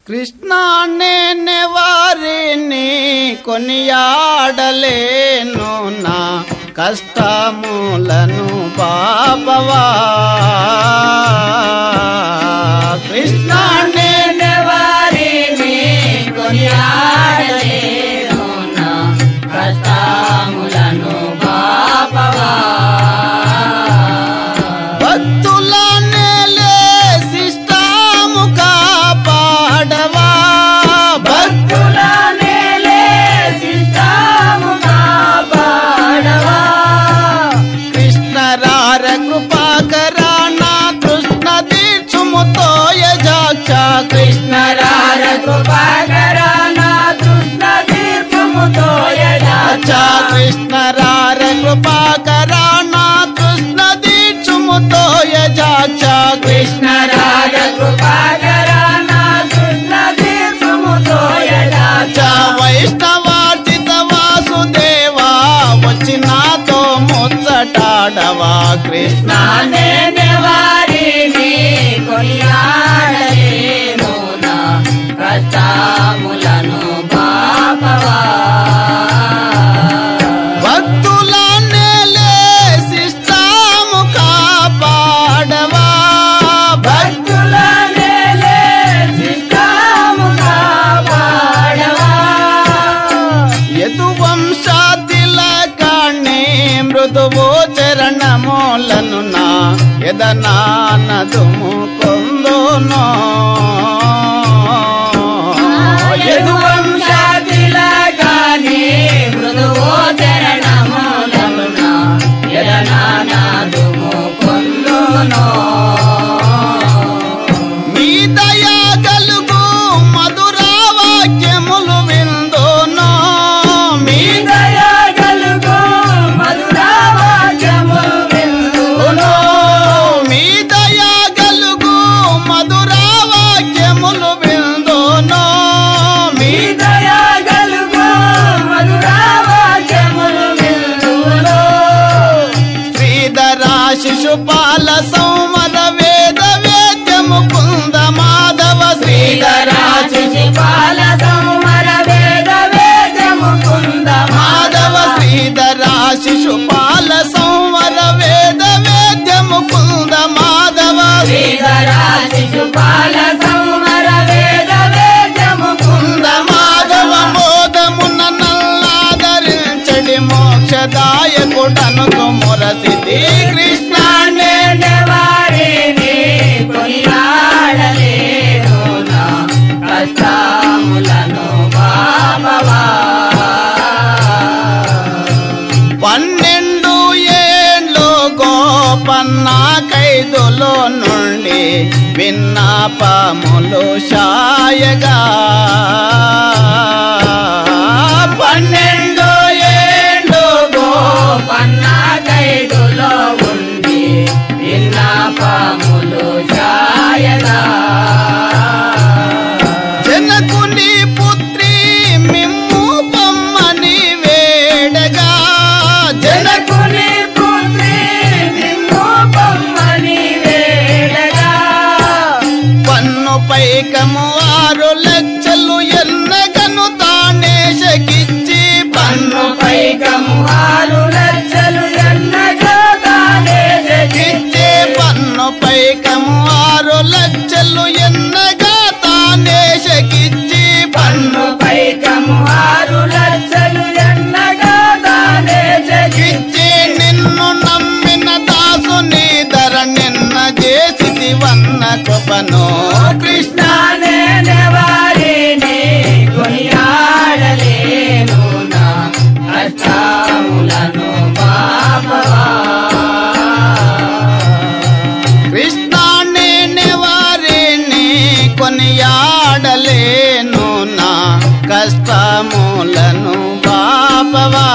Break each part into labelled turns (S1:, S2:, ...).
S1: కృష్ణ నేనే వారిని కొనియాడలేను నా కష్టములను పాపవా కృష్ణ నేనే
S2: వారిని కొనియాడలేను నా కష్టములను పాపవా
S1: భక్తుల నేలే శిష్టాము కాపాడవా
S2: భక్తుల మేలే శిష్టాము కాపాడవా
S1: కృష్ణ రార కృపాకర నా కృష్ణ దీక్షుముతో యజాక్ష కృష్ణ
S2: నరార కృపాకర నా కృష్ణ దీర్ఘముతో
S1: అచ్చ కృష్ణ రార కృపాకర నా కృష్ణ దీక్షుముతో యజాక్ష కృష్ణ
S2: నరార కృపాకర నా కృష్ణ దీర్ఘముతో
S1: అచ్చ వైష్ణవార్జిత వాసుదేవా వచ్చి నాతో ముచ్చటాడవా కృష్ణ
S2: నానే వారిని కొనియాడలేను నా కష్టములను పాపవా
S1: భక్తుల నేలే శిష్టాము కాపాడవా భక్తు
S2: భక్తుల నేలే శిష్టాము కాపాడవా
S1: యదువంశాతిల కాణి మృదువు చరణములను నా ఎదనానదుము కొందునో
S2: యదువంశాతిల గాని మృదువో చరణములమున ఎడనానాదుము పొందునో
S1: మీ దయా గలుగు మధుర వాక్యములు విందునో మీ
S2: దయా గలుగు మధురావాక్యములు విందునో
S1: మీ దయా గలుగు మధుర వాక్యములు విందునో మీ
S2: దయా గలుగు మధురావాక్యములు విందునో
S1: శ్రీధరా శిశుపాల సంవర వేద వేద్యము కుంద మాధవ శ్రీధరా
S2: శిశుపాల సంవర వేద వేదము కుంద
S1: మాధవ శ్రీధరా శిశుపాల సంవర వేద వేద్యము కుంద మాధవ
S2: శ్రీధరా శిశుపాల సంవర వేద వేదము
S1: కుంద మాధవ మోదమున నల్లాదరించడి మోక్షదాయకుడను మురసిది కృష్ణ
S2: కృష్ణానే వారిని కొనియాడలేను నా కష్టములను బాబవా
S1: పన్నెండు ఏండ్లు గోపన్న ఖైదులో నుండి విన్నాపములు షాయగా పన్నెండు ఏండ్లు
S2: గోపన్న కైదులో ఉండి విన్నాపములు ఛాయగా
S1: జనకుని పుత్రి మిమ్ము బొమ్మని వేడగా జనకు
S2: జనకుని పుత్రి నిన్ను బొమ్మని వేడగా
S1: పన్ను పైకము ఆరు లక్షలు ఎన్నగను తానే శకిచ్చి
S2: పన్ను
S1: పన్ను
S2: పైకము ఆరు లక్షలు ఎన్నగా తానే
S1: ఇచ్చే పన్ను పైకము ఆరు లక్షలు ఎన్నగా తానే శకిచ్చి
S2: పన్ను
S1: పన్ను
S2: పైకము ఆరు లక్షలు ఎన్నగా తానే
S1: ఇచ్చి నిన్ను నమ్మిన దాసుని ధర నిన్న చేసి వన్న కృపను కృష్ణ
S2: కృష్ణానే వారిని కొనియాడలేను నా కష్టములను బాబవా
S1: కృష్ణ నేను వారిని కొనియాడలేను నా కష్టములను బాపవా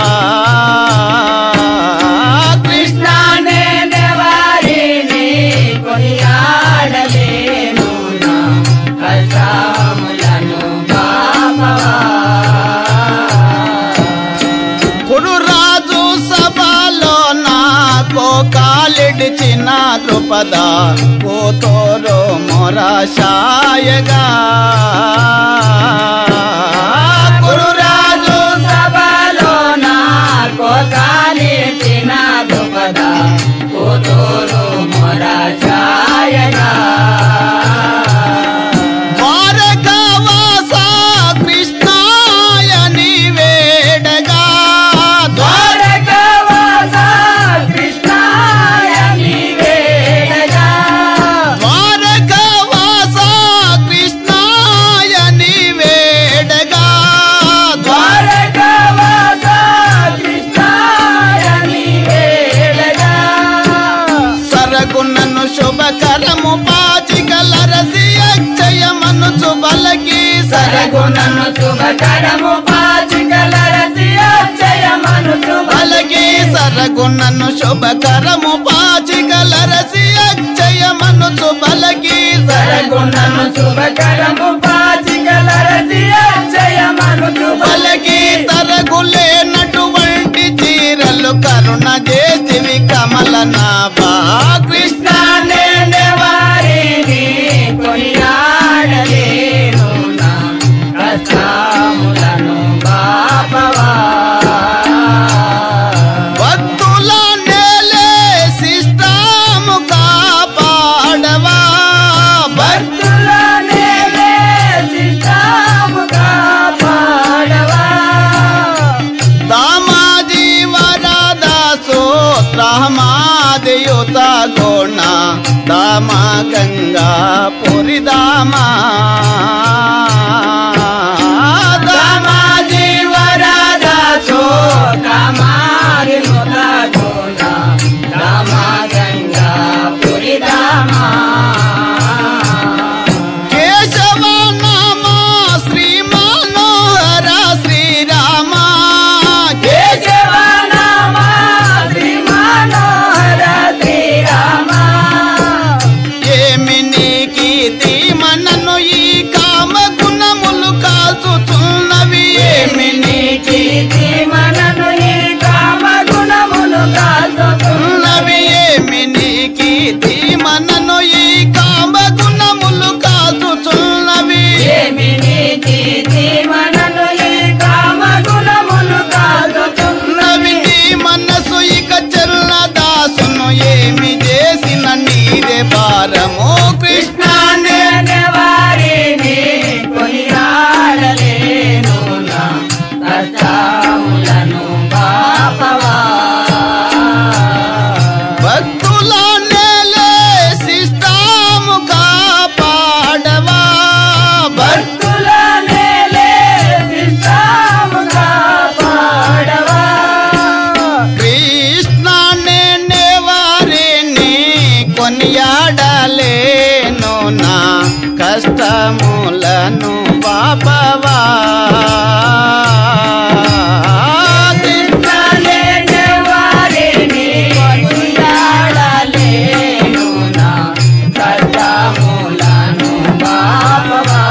S1: కృష్ణ
S2: కృష్ణానే వారిని కొనియాడలేను నా కష్టములను బాబవా
S1: కురు రాజు సభలో నాకో కాలిడిచిన ద్రుపద కోతోరో మొరశాయగా
S2: సరగుణను శుభకరము పాచికలరసి అక్షయమను శుభ
S1: పలకి సరగుణను శుభకరము పాచికలరసి అక్షయమనుచు పలకి
S2: సరగుణను శుభకరము పాచికలరసి అక్షయమను శుభ
S1: పలకి తరగులేనటువంటి చీరలు కరుణ చేసివి కమల నాభా కృష్ణ
S2: కృష్ణానే వారిని కొనియాడలేను నా కష్టములను బాపవా
S1: భక్తుల నేలే శిష్టాము కాపాడవా భక్తు
S2: భక్తులనే శిష్టాముగా పాడవా
S1: దామాజీ వరదా సూత్రమాదియుత గుణ దామ గంగా పురి దామా
S2: రామాజీ వరదా సోకమారి ముదగుణ రామ గంగా పురి రామా
S1: కేశవ నామ శ్రీ మనోహర శ్రీరామ
S2: కేశవ నామ శ్రీ మనోహర శ్రీరామ
S1: ఏమి నీకీతి మనను ఈ కామ గుణములు కాల్చుతున్నవి ఏమి
S2: ఏమి నీకి మనను ఈ కామ గుణములు కాదుతున్న
S1: ఉన్నవి ఏమి నీకీతి మనను ఈ కామ గుణములు కాల్చుతున్నవి
S2: ఏమి నీకి మనను ఈ కామ గుణములు కాదుతున్న
S1: ఉన్నవి నీ మనసు ఇక చెల్ల దాసును ఏమి చేసిన నీదే భారము కృష్ణ
S2: కృష్ణానే వారిని కొనియాడలేను నా కష్టాములను పాపవా
S1: భక్తుల నేలే శిష్టాము కాపాడవా భక్తు
S2: భక్తులనేలే శిష్టాముగా పాడవా
S1: కృష్ణ నేనే వారిని కొనియాడలేను నా కష్టములను పాపవా
S2: కృష్ణానే వారిని కొనియాడలేను నా కష్టములను పాపవా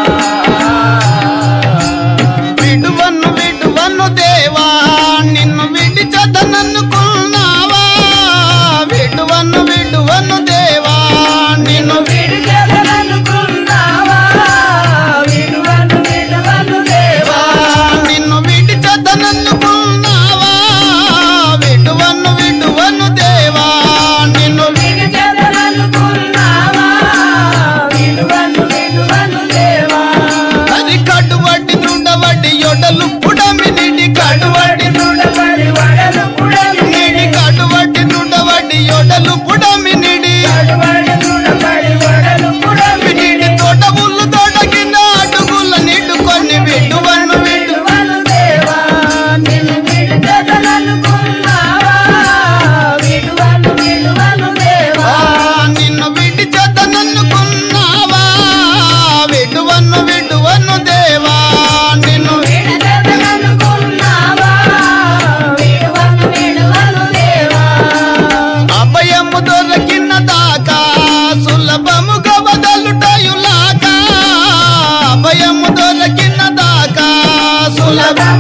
S1: విడువను విడువను దేవా నిన్ను విడిచదననుకున్నావా విడువను విడువను దేవా నిన్ను
S2: విడుదలనుకున్నావా విడువను విడువను దేవా
S1: నిన్ను విడిచదననుకున్నావా విడువను విడువను దేవా నిన్ను
S2: విడుదలనుకున్నావా విడువను విడువను దేవా
S1: అది కడువడ్డి దృఢవడ్డి యొడలు పుడమి నిడి కడువడ్డి
S2: చూడబడి వడలు పుడమి
S1: నిడి కడువడ్డి దృఢవడ్డి యొడలు పుడమి నిడి
S2: చూడబడి చూడబడి వడలు పుడమి
S1: నిడి తోట ముళ్ళు తోటకిన అడుగుల నిడుకొని విడువను విడు
S2: విడువను దేవా నిన్ను విడుదలనుకున్నావా విడువను విడువను దేవా
S1: ఆ, నిన్ను విడిచదననుకున్నావా విడువను విడువను దేవా నిన్ను
S2: విడుదలనుకున్నావా విడువను విడువను దేవా
S1: అభయము దొరికిన దాకా సులభముగా వదలుటయులాక అభయము దొరికిన దాకా సులభ